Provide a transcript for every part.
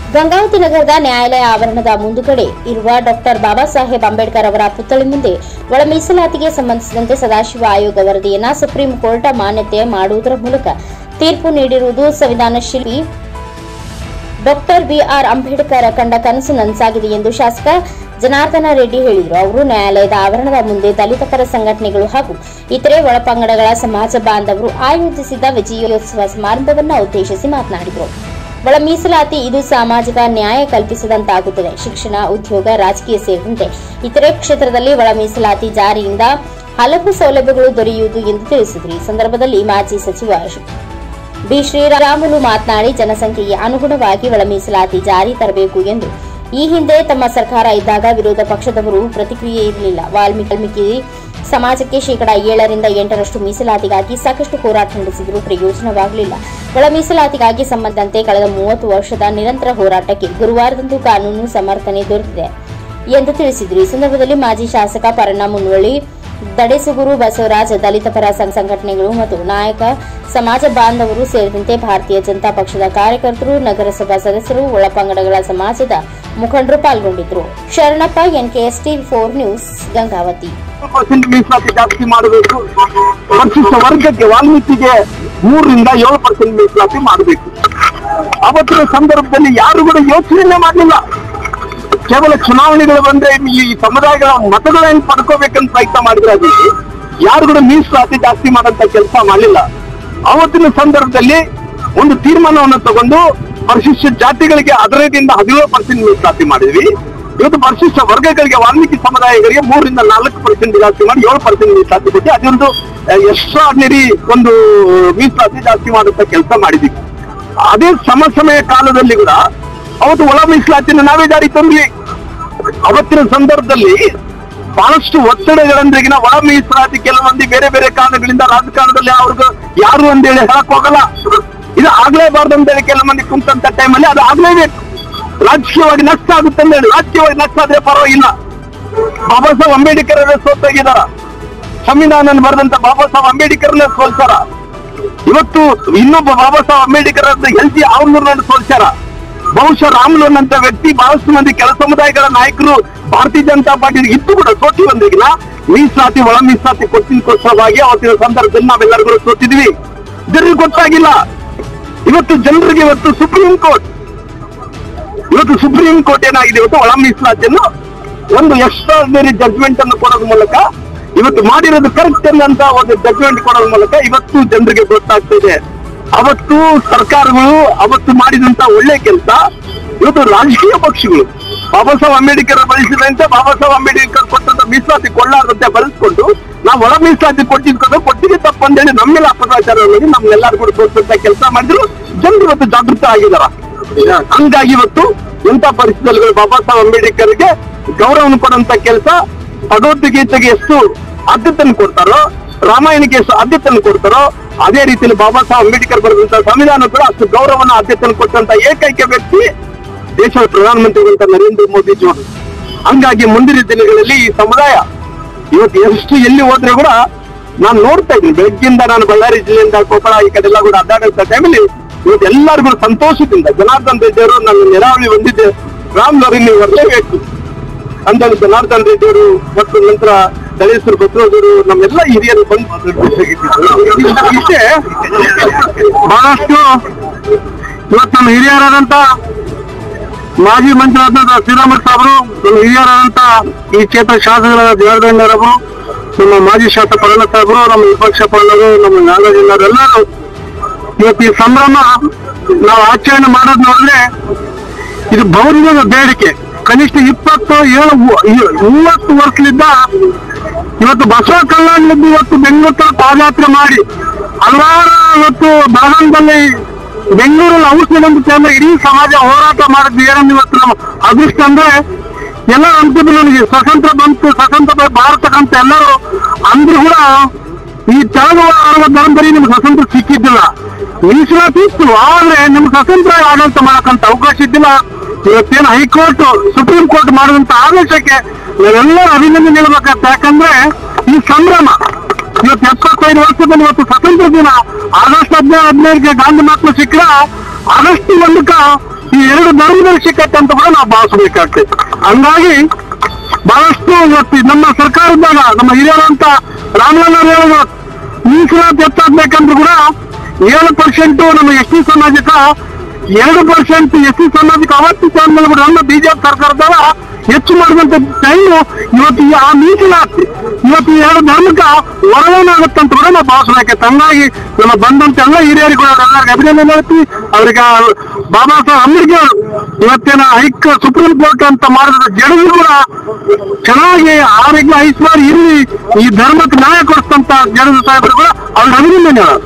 ಗಂಗಾವತಿ ನಗರದ ನ್ಯಾಯಾಲಯ ಆವರಣದ ಮುಂದುಗಡೆ ಇರುವ ಡಾಕ್ಟರ್ ಬಾಬಾ ಸಾಹೇಬ್ ಅಂಬೇಡ್ಕರ್ ಅವರ ಪುತ್ಥಳಿ ಮುಂದೆ ಒಳ ಮೀಸಲಾತಿಗೆ ಸಂಬಂಧಿಸಿದಂತೆ ಸದಾಶಿವ ಆಯೋಗ ವರದಿಯನ್ನ ಸುಪ್ರೀಂ ಕೋರ್ಟ್ ಮಾನ್ಯತೆ ಮಾಡುವುದರ ಮೂಲಕ ತೀರ್ಪು ನೀಡಿರುವುದು ಸಂವಿಧಾನ ಶಿಲ್ಪಿ ಡಾಕ್ಟರ್ ಬಿಆರ್ ಅಂಬೇಡ್ಕರ್ ಕಂಡ ಕನಸು ನನಸಾಗಿದೆ ಎಂದು ಶಾಸಕ ಜನಾರ್ದನ ರೆಡ್ಡಿ ಹೇಳಿದರು ಅವರು ನ್ಯಾಯಾಲಯದ ಆವರಣದ ಮುಂದೆ ದಲಿತ ಪರ ಸಂಘಟನೆಗಳು ಹಾಗೂ ಇತರೆ ಒಳಪಂಗಡಗಳ ಸಮಾಜ ಬಾಂಧವರು ಆಯೋಜಿಸಿದ್ದ ವಿಜಯೋತ್ಸವ ಸಮಾರಂಭವನ್ನು ಉದ್ದೇಶಿಸಿ ಮಾತನಾಡಿದರು ಒಳ ಮೀಸಲಾತಿ ಇದು ಸಾಮಾಜಿಕ ನ್ಯಾಯ ಕಲ್ಪಿಸಿದಂತಾಗುತ್ತದೆ ಶಿಕ್ಷಣ ಉದ್ಯೋಗ ರಾಜಕೀಯ ಸೇರಿದಂತೆ ಇತರೆ ಕ್ಷೇತ್ರದಲ್ಲಿ ಒಳ ಮೀಸಲಾತಿ ಜಾರಿಯಿಂದ ಹಲವು ಸೌಲಭ್ಯಗಳು ದೊರೆಯುವುದು ಎಂದು ತಿಳಿಸಿದರು ಈ ಸಂದರ್ಭದಲ್ಲಿ ಮಾಜಿ ಸಚಿವ ಬಿ ಶ್ರೀರಾಮುಲು ಮಾತನಾಡಿ ಜನಸಂಖ್ಯೆಗೆ ಅನುಗುಣವಾಗಿ ಒಳ ಮೀಸಲಾತಿ ಜಾರಿ ತರಬೇಕು ಎಂದು ಈ ಹಿಂದೆ ತಮ್ಮ ಸರ್ಕಾರ ಇದ್ದಾಗ ವಿರೋಧ ಪಕ್ಷದವರು ಪ್ರತಿಕ್ರಿಯೆ ಇರಲಿಲ್ಲ ವಾಲ್ಮೀಕಿ ವಾಲ್ಮೀಕಿ ಸಮಾಜಕ್ಕೆ ಶೇಕಡಾ ಏಳರಿಂದ ಎಂಟರಷ್ಟು ಮೀಸಲಾತಿಗಾಗಿ ಸಾಕಷ್ಟು ಹೋರಾಟ ನಡೆಸಿದರೂ ಪ್ರಯೋಜನವಾಗಲಿಲ್ಲ ಒಳ ಮೀಸಲಾತಿಗಾಗಿ ಸಂಬಂಧಂತೆ ಕಳೆದ ಮೂವತ್ತು ವರ್ಷದ ನಿರಂತರ ಹೋರಾಟಕ್ಕೆ ಗುರುವಾರದಂದು ಕಾನೂನು ಸಮರ್ಥನೆ ದೊರೆತಿದೆ ಎಂದು ತಿಳಿಸಿದರು ಈ ಸಂದರ್ಭದಲ್ಲಿ ಮಾಜಿ ಶಾಸಕ ಪರಣ್ಣ ಮುನ್ವಳ್ಳಿ ದಡೆಸುಗುರು ಬಸವರಾಜ್ ದಲಿತ ಪರ ಸಂಘ- ಸಂಘಟನೆಗಳು ಮತ್ತು ನಾಯಕ ಸಮಾಜ ಬಾಂಧವರು ಸೇರಿದಂತೆ ಭಾರತೀಯ ಜನತಾ ಪಕ್ಷದ ಕಾರ್ಯಕರ್ತರು ನಗರಸಭಾ ಸದಸ್ಯರು ಒಳಪಂಗಡಗಳ ಸಮಾಜದ ಮುಖಂಡರು ಪಾಲ್ಗೊಂಡಿದ್ದರು Sharanappa NKS TV four news Gangavati percent ಮೀಸಲಾತಿ ಜಾಸ್ತಿ ಮಾಡಬೇಕು ಪರಿಶಿಷ್ಟ ವರ್ಗಕ್ಕೆ ವಾಲ್ಮೀಕಿಗೆ ಮೂರರಿಂದ ಏಳು ಪರ್ಸೆಂಟ್ ಮೀಸಲಾತಿ ಮಾಡಬೇಕು ಅವತ್ತಿನ ಸಂದರ್ಭದಲ್ಲಿ ಯಾರು ಕೂಡ ಯೋಚನೆ ಮಾಡಲಿಲ್ಲ ಕೇವಲ ಚುನಾವಣೆಗಳು ಬಂದ್ರೆ ಈ ಸಮುದಾಯಗಳ ಮತಗಳನ್ನ ಪಡ್ಕೋಬೇಕಂತ ಪ್ರಯತ್ನ ಮಾಡಿದ್ರೆ ಅದು ಯಾರು ಕೂಡ ಮೀಸಲಾತಿ ಜಾಸ್ತಿ ಮಾಡಂತ ಕೆಲಸ ಮಾಡಲಿಲ್ಲ ಅವತ್ತಿನ ಸಂದರ್ಭದಲ್ಲಿ ಒಂದು ತೀರ್ಮಾನವನ್ನು ತಗೊಂಡು ಪರಿಶಿಷ್ಟ ಜಾತಿಗಳಿಗೆ ಹದಿನೈದರಿಂದ ಹದಿನೇಳು ಪರ್ಸೆಂಟ್ ಮೀಸಲಾತಿ ಮಾಡಿದ್ವಿ ಇವತ್ತು ಪರಿಶಿಷ್ಟ ವರ್ಗಗಳಿಗೆ ವಾಲ್ಮೀಕಿ ಸಮುದಾಯಗಳಿಗೆ ಮೂರರಿಂದ ನಾಲ್ಕು ಪರ್ಸೆಂಟ್ ಜಾಸ್ತಿ ಮಾಡಿ ಏಳು ಪರ್ಸೆಂಟ್ ಮೀಸಲಾತಿ ಕೊಟ್ಟು ಅದೊಂದು ಎಕ್ಸ್ಟ್ರಾರ್ಡಿನರಿ ಒಂದು ಮೀಸಲಾತಿ ಜಾಸ್ತಿ ಮಾಡುತ್ತ ಕೆಲಸ ಮಾಡಿದ್ವಿ ಅದೇ ಸಮ ಸಮಯ ಕಾಲದಲ್ಲಿ ಕೂಡ ಅವತ್ತು ಒಳ ಮೀಸಲಾತಿನ ನಾವೇ ಜಾರಿ ತಂದ್ವಿ ಅವತ್ತಿನ ಸಂದರ್ಭದಲ್ಲಿ ಬಹಳಷ್ಟು ಒತ್ತಡಗಳಂದ್ರೆಗಿನ ಒಳ ಮೀಸಲಾತಿ ಕೆಲವೊಂದು ಬೇರೆ ಬೇರೆ ಕಾರಣಗಳಿಂದ ರಾಜಕಾರಣದಲ್ಲಿ ಅವ್ರಿಗೆ ಯಾರು ಅಂತೇಳಿ ಹೇಳಕ್ ಹೋಗಲ್ಲ ಇದು ಆಗ್ಲೇಬಾರ್ದು ಅಂತೇಳಿ ಕೆಲವು ಮಂದಿ ಕುಂತಂತ ಟೈಮಲ್ಲಿ ಅದು ಆಗ್ಲೇಬೇಕು ರಾಜಕೀಯವಾಗಿ ನಷ್ಟ ಆಗುತ್ತೆ ಅಂತೇಳಿ ರಾಜಕೀಯವಾಗಿ ನಷ್ಟ ಆದ್ರೆ ಪರವಾಗಿಲ್ಲ ಬಾಬಾ ಸಾಹೇಬ್ ಅಂಬೇಡ್ಕರ್ ಅವರೇ ಸೋತಾಗಿದಾರ ಸಂವಿಧಾನ ಬರೆದಂತ ಬಾಬಾ ಸಾಹೇಬ್ ಅಂಬೇಡ್ಕರ್ನೇ ಸೋಲ್ಸಾರ ಇವತ್ತು ಇನ್ನೊಬ್ಬ ಬಾಬಾ ಸಾಹೇಬ್ ಅಂಬೇಡ್ಕರ್ ಅಂತ ಹೆಲ್ತಿ ಅವ್ರನ್ನ ಸೋಲ್ಸ್ಯಾರ ಬಹುಶಃ ರಾಮುಲನ್ ಅಂತ ವ್ಯಕ್ತಿ ಬಹಳಷ್ಟು ಮಂದಿ ಕೆಲ ಸಮುದಾಯಗಳ ನಾಯಕರು ಭಾರತೀಯ ಜನತಾ ಪಾರ್ಟಿ ಇದ್ದು ಕೂಡ ಸೋತಿ ಬಂದಿಗಿನ ಮೀಸಲಾತಿ ಒಳ ಮೀಸಲಾತಿ ಕೊಟ್ಟಿದ್ದಕ್ಕೋಸ್ಕರವಾಗಿ ಅವತ್ತಿನ ಸಂದರ್ಭದಲ್ಲಿ ನಾವೆಲ್ಲರಿಗೂ ಸೋತಿದ್ವಿ ಜನರಿಗೆ ಗೊತ್ತಾಗಿಲ್ಲ ಇವತ್ತು ಜನರಿಗೆ ಇವತ್ತು ಸುಪ್ರೀಂ ಕೋರ್ಟ್ ಇವತ್ತು ಸುಪ್ರೀಂ ಕೋರ್ಟ್ ಏನಾಗಿದೆ ಇವತ್ತು ಒಳ ಮೀಸಲಾತಿಯನ್ನು ಒಂದು ಎಕ್ಸ್ಟ್ರಾರ್ಡಿನರಿ ಜಡ್ಜ್ಮೆಂಟ್ ಅನ್ನು ಕೊಡೋದ್ರ ಮೂಲಕ ಇವತ್ತು ಮಾಡಿರೋದು ಕರೆಕ್ಟ್ ಅಂತ ಒಂದು ಜಡ್ಜ್ಮೆಂಟ್ ಕೊಡೋದ್ರ ಮೂಲಕ ಇವತ್ತು ಜನರಿಗೆ ಗೊತ್ತಾಗ್ತಿದೆ ಅವತ್ತು ಸರ್ಕಾರಗಳು ಅವತ್ತು ಮಾಡಿದಂತ ಒಳ್ಳೆ ಕೆಲಸ ಇವತ್ತು ರಾಜಕೀಯ ಪಕ್ಷಗಳು ಬಾಬಾ ಸಾಹೇಬ್ ಅಂಬೇಡ್ಕರ್ ಬಳಸಿದಂತೆ ಬಾಬಾ ಸಾಹೇಬ್ ಅಂಬೇಡ್ಕರ್ ಕೊಟ್ಟಂತ ಮೀಸಲಾತಿ ಕೊಳ್ಳಾರಂತೆ ಬಳಸ್ಕೊಂಡು ನಾವು ಒಳ ಮೀಸಲಾತಿ ಕೊಟ್ಟಿದ್ಕೊಂಡು ಕೊಟ್ಟಿಗೆ ತಪ್ಪಂದೇಳಿ ನಮ್ಮೆಲ್ಲ ಅಪಪ್ರಚಾರ ಮಾಡಿ ನಮ್ಗೆಲ್ಲರೂ ಕೂಡ ತೋರಿಸಂತ ಕೆಲಸ ಮಾಡಿದ್ರು ಜನರು ಇವತ್ತು ಜಾಗೃತ ಆಗಿದಾರ ಹಂಗಾಗಿ ಇವತ್ತು ಎಂತ ಪರಿಸ್ಥಿತಿಯಲ್ಲಿ ಬಾಬಾ ಸಾಹೇಬ್ ಅಂಬೇಡ್ಕರ್ಗೆ ಗೌರವವನ್ನು ಕೊಡುವಂತ ಕೆಲಸ ಭಗವದ್ಗೀತೆಗೆ ಎಷ್ಟು ಆದ್ಯತೆಯನ್ನು ಕೊಡ್ತಾರೋ ರಾಮಾಯಣಕ್ಕೆ ಎಷ್ಟು ಆದ್ಯತೆಯನ್ನು ಕೊಡ್ತಾರೋ ಅದೇ ರೀತಿಯಲ್ಲಿ ಬಾಬಾ ಸಾಹೇಬ್ ಅಂಬೇಡ್ಕರ್ ಬರೆದಂತ ಸಂವಿಧಾನ ಕೂಡ ಅಷ್ಟು ಗೌರವನ ಆದ್ಯತೆಯನ್ನು ಕೊಟ್ಟಂತ ಏಕೈಕ ವ್ಯಕ್ತಿ ದೇಶದ ಪ್ರಧಾನಮಂತ್ರಿಗಳಂತ ನರೇಂದ್ರ ಮೋದಿಜಿ ಅವರು ಹಂಗಾಗಿ ಮುಂದಿನ ದಿನಗಳಲ್ಲಿ ಈ ಸಮುದಾಯ ಇವತ್ತು ಎಷ್ಟು ಎಲ್ಲಿ ಹೋದ್ರೆ ಕೂಡ ನಾನು ನೋಡ್ತಾ ಇದ್ದೀನಿ ಬೆಳಗ್ಗಿಂದ ನಾನು ಬಳ್ಳಾರಿ ಜಿಲ್ಲೆಯಿಂದ ಕೊಪ್ಪಳ ಈ ಕಡೆ ಎಲ್ಲ ಕೂಡ ಅಡ್ಡಾಡುವಂತ ಟೈಮಲ್ಲಿ ಇವತ್ತು ಎಲ್ಲರಿಗೂ ಸಂತೋಷದಿಂದ ಜನಾರ್ದನ್ ರೆಡ್ಡಿ ಅವರು ನನ್ನ ನೆರಾವಳಿ ಹೊಂದಿದ್ದೆ ರಾಮ್ನವ್ರಿಗೆ ನೀವು ಬರಲೇಬೇಕು ಅಂತೇಳಿ ಜನಾರ್ದನ್ ರೆಡ್ಡಿ ಅವರು ಮತ್ತು ನಂತರ ದಳೇಶ್ವರ ಬಸವರಾಜರು ನಮ್ಮೆಲ್ಲ ಹಿರಿಯರು ಬಂದು ಇಷ್ಟೇ ಬಹಳಷ್ಟು ಇವತ್ತು ನಮ್ಮ ಹಿರಿಯರಾದಂತ ಮಾಜಿ ಮಂತ್ರಿಯಾದಂತ ಶ್ರೀರಾಮರ್ ಸಾಹೇಬರು ನಮ್ಮ ಹಿರಿಯರಾದಂತ ಈ ಕ್ಷೇತ್ರ ಶಾಸಕರಾದ ಜನಾರ್ದನರವರು ನಮ್ಮ ಮಾಜಿ ಶಾಸಕ ಪರಣ ಸಾಹೇಬರು ನಮ್ಮ ವಿಪಕ್ಷ ಪರಣರು ನಮ್ಮ ನಾಗರಾಜನವರು ಎಲ್ಲರೂ ಇವತ್ತು ಈ ಸಂಭ್ರಮ ನಾವು ಆಚರಣೆ ಮಾಡೋದು ನೋಡಿದ್ರೆ ಇದು ಬಹುದಿನದ ಬೇಡಿಕೆ ಕನಿಷ್ಠ ಇಪ್ಪತ್ತು ಏಳು ಇ- ಮೂವತ್ತು ವರ್ಷದಿಂದ ಇವತ್ತು ಬಸವ ಕಲ್ಯಾಣದಿಂದ ಇವತ್ತು ಬೆಂಗಳೂರು ತನಕ ಪಾದಯಾತ್ರೆ ಮಾಡಿ ಹಲವಾರು ಇವತ್ತು ಬೆಳಗಾಂದಲ್ಲಿ ಬೆಂಗಳೂರಲ್ಲಿ ಔಷಧಿ ಅಂತ ಟೈಮ್ ಇಡೀ ಸಮಾಜ ಹೋರಾಟ ಮಾಡಿದ್ದು ಏನಂದ್ರೆ ಇವತ್ತು ನಮ್ಮ ಅದೃಷ್ಟ ಅಂದ್ರೆ ಎಲ್ಲ ಅಂತಿಮ ನನಗೆ ಸ್ವತಂತ್ರ ಬಂತು ಸ್ವತಂತ್ರ ಬ- ಭಾರತಕ್ಕಂತ ಎಲ್ಲರೂ ಅಂದ್ರೂ ಕೂಡ ಈ ತೆಲಂಗಾಣ ಬರೀ ನಿಮ್ಗೆ ಸ್ವತಂತ್ರ ಸಿಕ್ಕಿದ್ದಿಲ್ಲ ಮೀಸಲಾತಿ ಇತ್ತು ಆದ್ರೆ ನಿಮ್ಗೆ ಸ್ವತಂತ್ರ ಆಡಳಿತ ಮಾಡಕ್ಕಂತ ಅವಕಾಶ ಇದ್ದಿಲ್ಲ ಇವತ್ತೇನು ಹೈಕೋರ್ಟ್ ಸುಪ್ರೀಂ ಕೋರ್ಟ್ ಮಾಡಿದಂತ ಆದೇಶಕ್ಕೆ ನಾವೆಲ್ಲರೂ ಅಭಿನಂದನೆ ನೀಡಬೇಕಾಗ್ತದೆ ಯಾಕಂದ್ರೆ ಈ ಸಂಭ್ರಮ ಇವತ್ತು ಎಪ್ಪತ್ತೈದು ವರ್ಷದಲ್ಲಿ ಇವತ್ತು ಸ್ವತಂತ್ರ ದಿನ ಆಗಸ್ಟ್ ಹದಿನೈದು ಹದಿನೈದಕ್ಕೆ ಗಾಂಧಿ ಮಕ್ಕಳು ಸಿಕ್ಕರ ಆಗಸ್ಟ್ ಒಂದಕ್ಕ ಈ ಈ ಎರಡು ಧರ್ಮದ ಸಿಕ್ಕತ್ತೆ ಅಂತ ಕೂಡ ನಾವು ಭಾವಿಸಬೇಕಾಗ್ತದೆ ಹಂಗಾಗಿ ಬಹಳಷ್ಟು ಇವತ್ತು ನಮ್ಮ ಸರ್ಕಾರದಾಗ ನಮ್ಮ ಹಿರಿಯರಂತ ರಾಮಲಲ್ಲ ಹೇಳೋದು ಮೀಸಲಾತಿ ಹೆಚ್ಚಾಗ್ಬೇಕಂದ್ರೂ ಕೂಡ ಏಳು ಪರ್ಸೆಂಟ್ ನಮ್ಮ ಎಸ್ ಟಿ ಸಮಾಜಕ್ಕ ಎರಡು ಪರ್ಸೆಂಟ್ ಎಸ್ ಸಿ ಸಮಾಜಕ್ಕೆ ಅವತ್ತು ಚಾನ್ಮೇಲೆ ಕೂಡ ನಮ್ಮ ಬಿಜೆಪಿ ಸರ್ಕಾರದಾಗ ಹೆಚ್ಚು ಮಾಡುವಂತ ಟೈಮು ಇವತ್ತು ಈ ಆ ಮೀಸಲಾತಿ ಇವತ್ತು ಈ ಎರಡು ಧರ್ಮಕ್ಕೆ ಹೊರವೇನಾಗುತ್ತಂತ ಕೂಡ ನಾವು ಭಾವಿಸಬೇಕೈತೆ ಹಂಗಾಗಿ ನಮ್ಮ ಬಂದಂತ ಎಲ್ಲ ಹಿರಿಯರಿಗೂ ಎಲ್ಲರಿಗೂ ಅಭಿನಂದನೆ ಹೇಳ್ತೀವಿ ಅವ್ರಿಗೆ ಬಾಬಾ ಸಾಹೇಬ್ ಅಂಬೇಡ್ಕರ್ ಇವತ್ತಿನ ಹೈಕ್ ಸುಪ್ರೀಂ ಕೋರ್ಟ್ ಅಂತ ಮಾಡಿದ ಜಡವು ಕೂಡ ಚೆನ್ನಾಗಿ ಆರೋಗ್ಯ ಆಯುಷ್ಮಾನ್ ಇರಲಿ ಈ ಧರ್ಮಕ್ಕೆ ನ್ಯಾಯ ಕೊಡಿಸ್ತಂತ ಜಡದ ಸಾಹೇಬರು ಕೂಡ ಅವ್ರಿಗೆ ಅಭಿನಂದನೆ ಹೇಳೋದು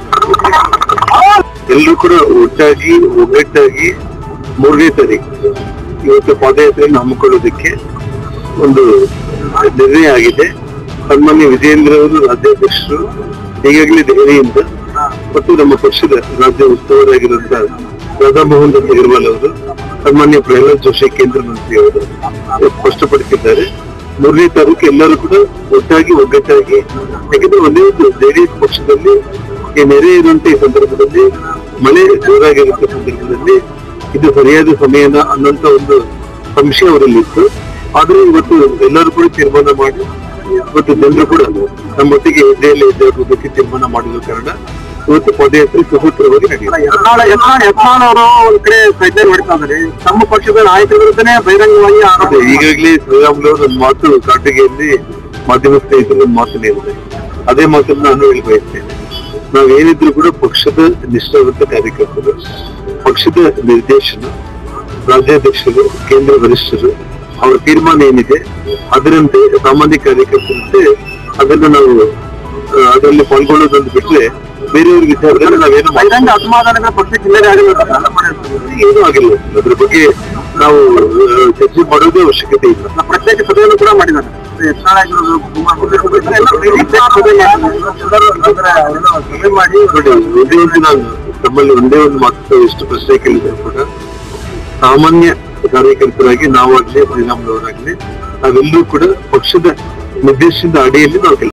ಎಲ್ಲರೂ ಕೂಡ ಒಟ್ಟಾಗಿ ಒಗ್ಗಟ್ಟಾಗಿ ಮೂರನೇ ತಾರೀಕು ಇವತ್ತು ಪಾದಯಾತ್ರೆಯನ್ನು ಹಮ್ಮಿಕೊಳ್ಳೋದಕ್ಕೆ ಒಂದು ನಿರ್ಣಯ ಆಗಿದೆ ಸನ್ಮಾನ್ಯ ವಿಜಯೇಂದ್ರ ಅವರು ರಾಜ್ಯಾಧ್ಯಕ್ಷರು ಈಗಾಗಲೇ ದೆಹಲಿಯಿಂದ ಮತ್ತು ನಮ್ಮ ಪಕ್ಷದ ರಾಜ್ಯ ಉಸ್ತುವಾರಿಯಾಗಿರುವಂತಹ ರಾಧಾಮೋಹನ್ ದಾಸ್ ಅಗರ್ವಾಲ್ ಅವರು ಸನ್ಮಾನ್ಯ ಪ್ರಹ್ಲಾದ್ ಜೋಶಿ ಕೇಂದ್ರ ಮಂತ್ರಿ ಅವರು ಸ್ಪಷ್ಟಪಡಿಸಿದ್ದಾರೆ ಮೂರನೇ ತಾರೀಕು ಎಲ್ಲರೂ ಕೂಡ ಒಟ್ಟಾಗಿ ಒಗ್ಗಟ್ಟಾಗಿ ಯಾಕಂದ್ರೆ ಒಂದೇ ಒಂದು ಜೆಡಿಎಸ್ ಪಕ್ಷದಲ್ಲಿ ಈ ನೆರೆ ಇರುವಂತ ಈ ಸಂದರ್ಭದಲ್ಲಿ ಮಳೆ ಜೋರಾಗಿರುವಂತ ಸಂದರ್ಭದಲ್ಲಿ ಇದು ಸರಿಯಾದ ಸಮಯನ ಅನ್ನೋಂತ ಒಂದು ಸಂಶಯ ಅವರಲ್ಲಿ ಇತ್ತು ಆದ್ರೆ ಇವತ್ತು ಎಲ್ಲರೂ ಕೂಡ ತೀರ್ಮಾನ ಮಾಡಿ ಇವತ್ತು ಜನರು ಕೂಡ ನಮ್ಮೊಟ್ಟಿಗೆ ಹೆಜ್ಜೆಯಲ್ಲಿ ಹೆಜ್ಜೆ ಹಾಕೋದಕ್ಕೆ ತೀರ್ಮಾನ ಮಾಡಿದ ಕಾರಣ ಇವತ್ತು ಪಾದಯಾತ್ರೆ ಸುಸೂತ್ರವಾಗಿ ನಡೆಯುತ್ತೆ ಯತ್ನಾಳ ಯತ್ನಾಳ ಯತ್ನಾಳ್ ಅವರು ಒಂದ್ ಕಡೆ ಸೈಡ್ಲೈನ್ ಹೊಡಿತಾ ಇದ್ದಾರೆ ತಮ್ಮ ಪಕ್ಷದ ನಾಯಕರ ವಿರುದ್ಧನೇ ಬಹಿರಂಗವಾಗಿ ಆರೋಪ ಅದೇ ಈಗಾಗಲೇ ಶ್ರೀರಾಮುಲು ಅವರ ಒಂದು ಮಾತು ಕಾಟಿಗೆಯಲ್ಲಿ ಮಾಧ್ಯಮ ಸ್ನೇಹಿತರ ಒಂದು ಮಾತು ಹೇಳಿದೆ ಅದೇ ಮಾತನ್ನು ನಾನು ಹೇಳಿ ಬಯಸ್ತೇನೆ ನಾವೇನಿದ್ರು ಕೂಡ ಪಕ್ಷದ ನಿಷ್ಠಾವಂತ ಕಾರ್ಯಕರ್ತರು ಪಕ್ಷದ ನಿರ್ದೇಶನ ರಾಜ್ಯಾಧ್ಯಕ್ಷರು ಕೇಂದ್ರ ವರಿಷ್ಠರು ಅವರ ತೀರ್ಮಾನ ಏನಿದೆ ಅದರಂತೆ ಸಾಮಾನ್ಯ ಕಾರ್ಯಕರ್ತರಂತೆ ಅದನ್ನು ನಾವು ಆ, ಅದರಲ್ಲಿ ಪಾಲ್ಗೊಳ್ಳೋದನ್ನು ಬಿಟ್ರೆ ಬೇರೆಯವ್ರ ವಿಚಾರದಲ್ಲಿ ನಾವೇನು ಮಾತಾಡಲ್ಲ. ಬಹಿರಂಗ ಅಸಮಾಧಾನಗಳ ಪಕ್ಷಕ್ಕೆ ಹಿನ್ನಡೆ ಆಗಿಲ್ಲ ಅಂತ ಎಲ್ಲ ಮಾಡಿರ್ತಾರೆ. ಏನೂ ಆಗಿಲ್ಲ ಅದ್ರ ಬಗ್ಗೆ ನಾವು ಆ, ಚರ್ಚೆ ಮಾಡೋದೇ ಅವಶ್ಯಕತೆ ಇಲ್ಲ ನಮ್ಮ ಪ್ರತ್ಯೇಕ ಸಭೆಯನ್ನು ಕೂಡ ಮಾಡಿದ್ದಾರೆ ಯತ್ನಾಳ್ ಆಗಿರೋದು, ಕುಮಾರ್ ಕುಮಾರ್ ಎಲ್ಲ ಪ್ರತ್ಯೇಕ ಸಭೆ ಮಾಡಿದ್ದಾರೆ. ಅಂದ್ರೆ ಅವರೆಲ್ಲ ಸಭೆ ಮಾಡಿ ನೋಡಿ ಒಂದೇ ಒಂದು ನಾನು ತಮ್ಮಲ್ಲಿ ಒಂದೇ ಒಂದು ಮಾತು ಎಷ್ಟು ಪ್ರಶ್ನೆ ಕೇಳಿದ್ರು ಕೂಡ ಸಾಮಾನ್ಯ ಕಾರ್ಯಕರ್ತರಾಗಿ ನಾವಾಗ್ಲಿ ಪರಿಣಾಮದವರಾಗ್ಲಿ ನಾವೆಲ್ಲರೂ ಕೂಡ ಪಕ್ಷದ ನಿರ್ದೇಶನದ ಅಡಿಯಲ್ಲಿ ನಾವು ಕೆಲಸ